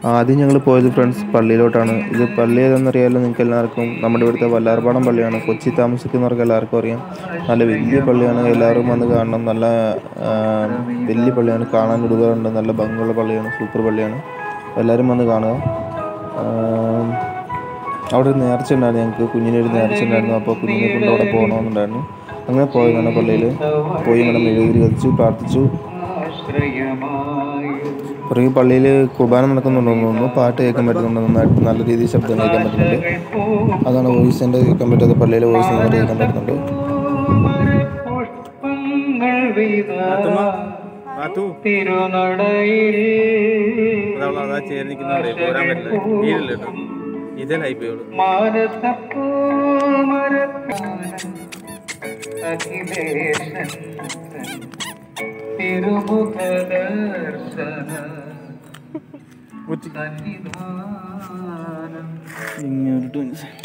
ആദ്യം ഞങ്ങൾ പോയത് ഫ്രണ്ട്സ് പള്ളിയിലോട്ടാണ് ഇത് പള്ളി ഏതെന്നറിയാമല്ലോ നിങ്ങൾക്ക് എല്ലാവർക്കും നമ്മുടെ ഇവിടുത്തെ വല്ലാർപാടം പള്ളിയാണ് കൊച്ചി താമസിക്കുന്നവർക്ക് എല്ലാവർക്കും അറിയാം നല്ല വലിയ പള്ളിയാണ് എല്ലാവരും വന്ന് കാണണം നല്ല ആ, വലിയ പള്ളിയാണ് കാണാൻ ഒരുപാടുണ്ട് നല്ല ഭംഗിയുള്ള പള്ളിയാണ് സൂപ്പർ പള്ളിയാണ് എല്ലാവരും വന്ന് കാണുക ആ, അവിടെ ഒരു നേർച്ച ഉണ്ടായിരുന്നു ഞങ്ങൾക്ക് കുഞ്ഞിന് ഒരു നേർച്ച ഉണ്ടായിരുന്നു അപ്പോൾ കുഞ്ഞിനെ കൊണ്ട് അവിടെ പോകണമെന്നുണ്ടായിരുന്നു അങ്ങനെ പോയതാണ് പള്ളിയിൽ പോയി ഇങ്ങനെ മെഴുകുതിരി കത്തിച്ചു പ്രാർത്ഥിച്ചു പുറകെ പള്ളിയിൽ കുർബാന നടക്കുന്നുണ്ടെന്ന് തോന്നുന്നു പാട്ട് കേൾക്കാൻ പറ്റുന്നുണ്ട് നന്നായിട്ട് നല്ല രീതിയിൽ ശബ്ദം കേൾക്കാൻ പറ്റുന്നുണ്ട് അതാണ് വോയിസ് എൻ്റെ കേൾക്കാൻ പറ്റാത്ത പള്ളിയിലെ വോയിസ് നന്നായിട്ട് കേൾക്കാൻ പറ്റുന്നുണ്ട് പുഷ്പങ്ങൾ വിത തിരുനടയിൽ അതാ ചേർന്നിരിക്കുന്നുണ്ടേ പോരാൻ പറ്റില്ല വീടില്ല കേട്ടോ ഇതല്ലായി പോയോളൂ മാനസപ്പൂ അഖിലേശൻ തിരുമുഖ ദർശന സന്നിധാനം ഇങ്ങോട്ട്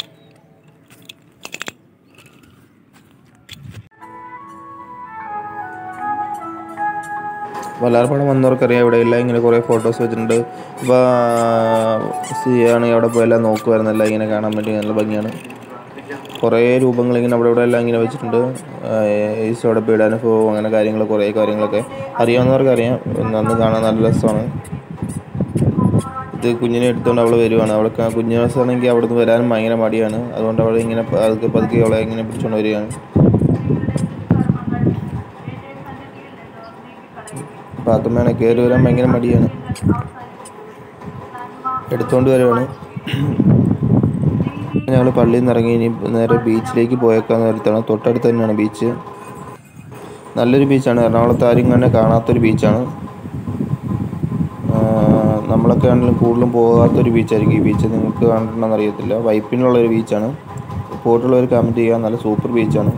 വല്ലാർപാടം വന്നവർക്കറിയാം ഇവിടെ എല്ലാം ഇങ്ങനെ കുറേ ഫോട്ടോസ് വെച്ചിട്ടുണ്ട് അപ്പോൾ ആണെങ്കിൽ അവിടെ പോയി എല്ലാം നോക്കുമായിരുന്നു എല്ലാം ഇങ്ങനെ കാണാൻ വേണ്ടി നല്ല ഭംഗിയാണ് കുറേ രൂപങ്ങൾ ഇങ്ങനെ അവിടെ ഇവിടെ എല്ലാം ഇങ്ങനെ വെച്ചിട്ടുണ്ട് ഈശോയുടെ പീഡാനുഭവം അങ്ങനെ കാര്യങ്ങൾ കുറേ കാര്യങ്ങളൊക്കെ അറിയാവുന്നവർക്കറിയാം അന്ന് കാണാൻ നല്ല രസമാണ് ഇത് കുഞ്ഞിനെ എടുത്തുകൊണ്ട് അവൾ വരുവാണ് അവൾക്ക് കുഞ്ഞു ദിവസമാണെങ്കിൽ അവിടെ നിന്ന് വരാനും ഭയങ്കര മടിയാണ് അതുകൊണ്ട് അവൾ ഇങ്ങനെ പതുക്കെ പതുക്കെ അവളെ ഇങ്ങനെ പിടിച്ചുകൊണ്ട് വരികയാണ് പാത്തുമ്മയാണ് കയറി വരാൻ ഭയങ്കര മടിയാണ് എടുത്തുകൊണ്ട് വരുവാണ് ഞങ്ങൾ പള്ളിയിൽ നിന്ന് ഇറങ്ങി ഇനി നേരെ ബീച്ചിലേക്ക് പോയേക്കാന്ന് നേരത്താണ് തൊട്ടടുത്ത് തന്നെയാണ് ബീച്ച് നല്ലൊരു ബീച്ചാണ് എറണാകുളത്ത് ആരും തന്നെ കാണാത്തൊരു ബീച്ചാണ് ആഹ് നമ്മളൊക്കെ ആണെങ്കിലും കൂടുതലും പോകാത്തൊരു ബീച്ചായിരിക്കും ഈ ബീച്ച് നിങ്ങൾക്ക് കണ്ടിട്ടുണ്ടെന്ന് അറിയത്തില്ല വൈപ്പിനുള്ള ഒരു ബീച്ചാണ് പോയിട്ടുള്ളവർ കമൻറ്റ് ചെയ്യുക നല്ല സൂപ്പർ ബീച്ചാണ്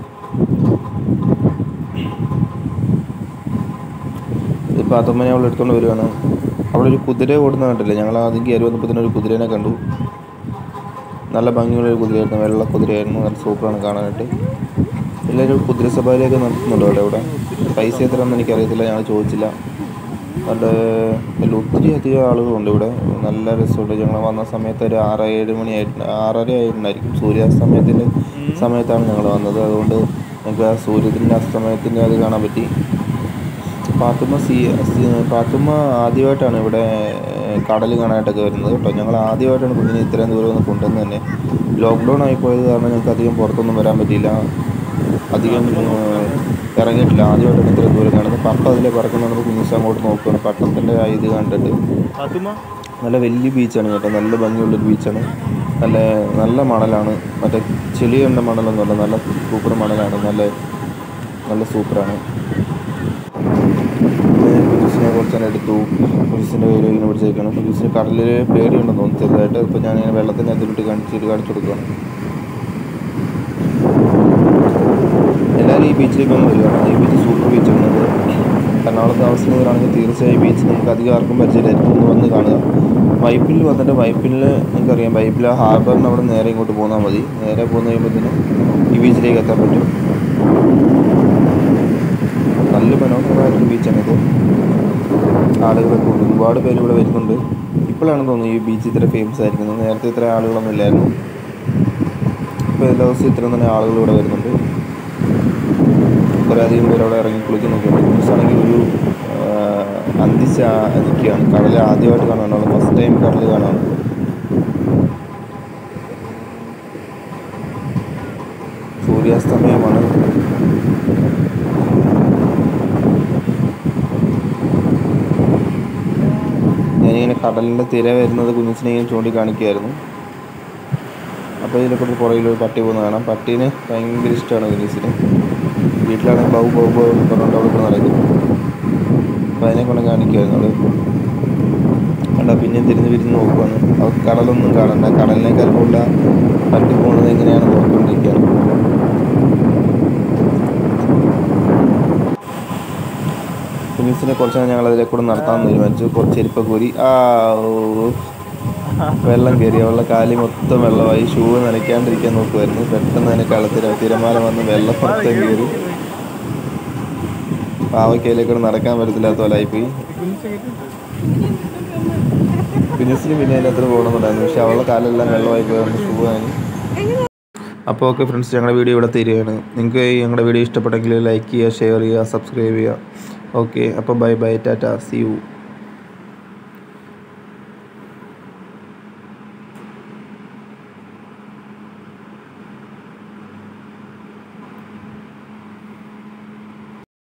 ഇത് പാത്തമ്മനെ അവൾ എടുത്തുകൊണ്ട് വരുവാണ് അവളൊരു കുതിര ഓടുന്ന കണ്ടില്ല ഞങ്ങൾ ആദ്യം കയറി വന്നപ്പോൾ തന്നെ ഒരു കുതിരേനെ കണ്ടു നല്ല ഭംഗിയുള്ള ഒരു കുതിരയായിരുന്നു വെള്ള കുതിരയായിരുന്നു നല്ല സൂപ്പറാണ് കാണാനായിട്ട് എല്ലാവരും കുതിര സവാരിയൊക്കെ നടത്തുന്നുണ്ടോ അവിടെ ഇവിടെ പൈസ എത്രയാണെന്ന് എനിക്കറിയത്തില്ല ഞങ്ങൾ ചോദിച്ചില്ല നല്ല നല്ല ഒത്തിരി അധികം ആളുകളുണ്ട് ഇവിടെ നല്ല രസമുണ്ട് ഞങ്ങൾ വന്ന സമയത്ത് ഒരു ആറ് ഏഴ് മണി ആയിട്ട് ആറര ആയിട്ടുണ്ടായിരിക്കും സൂര്യാസ്തമയത്തിൻ്റെ സമയത്താണ് ഞങ്ങൾ വന്നത് അതുകൊണ്ട് ഞങ്ങൾക്ക് ആ സൂര്യത്തിൻ്റെ അസ്തമയത്തിൻ്റെ അത് കാണാൻ പറ്റി പാത്തുമ്മ സീ സീ- പാത്തുമ്മ ആദ്യമായിട്ടാണ് ഇവിടെ കടൽ കാണാനായിട്ടൊക്കെ വരുന്നത് കേട്ടോ ഞങ്ങൾ ആദ്യമായിട്ടാണ് കുഞ്ഞിനെ ഇത്രയും ദൂരം ഒന്ന് കൊണ്ടുവന്നത് തന്നെ ലോക്ക്ഡൗൺ ആയിപ്പോയത് കാരണം ഞങ്ങൾക്ക് അധികം പുറത്തൊന്നും വരാൻ പറ്റിയില്ല അധികം ഏഹ്, ഇറങ്ങിയിട്ടില്ല ആദ്യമായിട്ടാണ് ഇത്രയും ദൂരം കാണുന്നത് പപ്പ അതിലെ പറക്കുന്നത് കുഞ്ഞിസ് അങ്ങോട്ട് നോക്കുകയാണ് പട്ടണത്തിൻ്റെ ആ ഇത് കണ്ടിട്ട് പാത്തുമ്മ നല്ല വലിയ ബീച്ചാണ് കേട്ടോ നല്ല ഭംഗിയുള്ളൊരു ബീച്ചാണ് നല്ല നല്ല മണലാണ് മറ്റേ ചെളി കണ്ട മണലൊന്നുമല്ല നല്ല സൂപ്പർ മണലാണ് നല്ല നല്ല സൂപ്പറാണ് കുജൂസിനെ കുറച്ച് നേരം എടുത്തു കുജൂസിൻ്റെ കയ്യിൽ ഇങ്ങനെ പിടിച്ചേക്കാണ് കുജൂസിന് കടലിൽ പേടിയുണ്ടെന്ന് തോന്നുന്നു ചെറുതായിട്ട് ഇപ്പോൾ ഞാനിങ്ങനെ വെള്ളത്തിൻ്റെ അതിലിട്ട് കാണിച്ചിട്ട് കാണിച്ചു കൊടുക്കുകയാണ് എല്ലാവരും ഈ ബീച്ചിലേക്ക് ഒന്ന് വരികയാണ് ഈ ബീച്ച് സൂപ്പർ ബീച്ചാണ് അത് എറണാകുളത്ത് താമസിക്കുന്നവരാണെങ്കിൽ തീർച്ചയായും ഈ ബീച്ച് നിങ്ങൾക്ക് അധികം ആർക്കും പരിചയമായിരിക്കും ഒന്ന് വന്ന് കാണുക വൈപ്പിൽ വന്നിട്ട് വൈപ്പിൽ നിങ്ങൾക്കറിയാം വൈപ്പിൽ ആ ഹാർബറിന് അവിടെ നേരെ ഇങ്ങോട്ട് പോന്നാൽ മതി നേരെ പോന്ന് കഴിയുമ്പോഴത്തേനും ഈ ബീച്ചിലേക്ക് എത്താൻ പറ്റും നല്ല മനോഹരമായിട്ടുള്ള ബീച്ചാണിത് ആളുകളൊക്കെ ഉണ്ട് ഒരുപാട് പേര് ഇവിടെ വരുന്നുണ്ട് ഇപ്പോഴാണ് തോന്നുന്നു ഈ ബീച്ച് ഇത്ര ഫേമസ് ആയിരിക്കുന്നത് നേരത്തെ ഇത്ര ആളുകളൊന്നും ഇല്ലായിരുന്നു ഇപ്പോൾ എല്ലാ ദിവസവും ഇത്ര തന്നെ ആളുകൾ ഇവിടെ വരുന്നുണ്ട് കുറേ അധികം പേര് അവിടെ ഇറങ്ങി കുളിക്കുന്നൊക്കെ ഉണ്ട് കുളിച്ചാണെങ്കിൽ ഒരു അന്തിച്ച നിൽക്കുകയാണ് കടൽ ആദ്യമായിട്ട് കാണുകയാണ് ഫസ്റ്റ് ടൈം കടൽ കാണാണ് സൂര്യാസ്തമയമാണ് ഞാനിങ്ങനെ കടലിൻ്റെ തിര വരുന്നത് കുഞ്ഞിച്ചിനെ ഇങ്ങനെ ചൂണ്ടിക്കാണിക്കുകയായിരുന്നു അപ്പോൾ ഇതിനെക്കുറിച്ച് പുറകിൽ ഒരു പട്ടി പോകുന്ന കാണാം പട്ടീനെ ഭയങ്കര ഇഷ്ടമാണ് കുഞ്ഞിച്ചിന് വീട്ടിലാണെങ്കിൽ ബൗ ബൗ ബൗ എന്ന് പറഞ്ഞുകൊണ്ട് അവിടെ ഇവിടെ നടക്കും അപ്പോൾ അതിനെ കൊണ്ട് കാണിക്കുമായിരുന്നു അവള് കണ്ട പിന്നെ തിരിഞ്ഞ് തിരിഞ്ഞ് നോക്കുവാണ് അവൾക്ക് കടലൊന്നും കാണണ്ട കടലിനേക്കാൾ കൂടുതൽ പട്ടി പോകുന്നത് എങ്ങനെയാണെന്ന് നോക്കിക്കൊണ്ടിരിക്കുകയാണ് കുഞ്ഞിസിനെ കുറച്ച് നേരം ഞങ്ങൾ അതിലെ കൂടെ നടത്താമെന്ന് തീരുമാനിച്ചു കുറച്ച് ചെരുപ്പൊക്കെ ഊരി ആ ഓ വെള്ളം കയറി അവളുടെ കാലി മൊത്തം വെള്ളമായി ഷൂ നനയ്ക്കാണ്ടിരിക്കാൻ നോക്കുമായിരുന്നു പെട്ടെന്ന് തന്നെ കളത്തിര തിരമാല വന്ന് വെള്ളം പുറത്തേക്ക് കയറി പാവയ്ക്കയിലേക്കൂടെ നടക്കാൻ പറ്റത്തില്ലാത്ത പോലെ ആയിപ്പോയി ഫിനിഷിന് പിന്നെ അതിനകത്ത് പോകണമെന്നുണ്ടായിരുന്നു പക്ഷെ അവളുടെ കാലെല്ലാം വെള്ളമായി പോയാണ് ഷൂ ആണ് അപ്പോൾ ഓക്കെ ഫ്രണ്ട്സ് ഞങ്ങളുടെ വീഡിയോ ഇവിടെ തീരുകയാണ് നിങ്ങൾക്ക് ഞങ്ങളുടെ വീഡിയോ ഇഷ്ടപ്പെട്ടെങ്കിൽ ലൈക്ക് ചെയ്യുക ഷെയർ ചെയ്യുക സബ്സ്ക്രൈബ് ചെയ്യുക ഓക്കെ അപ്പോൾ ബൈ ബൈ ടാറ്റ സി യു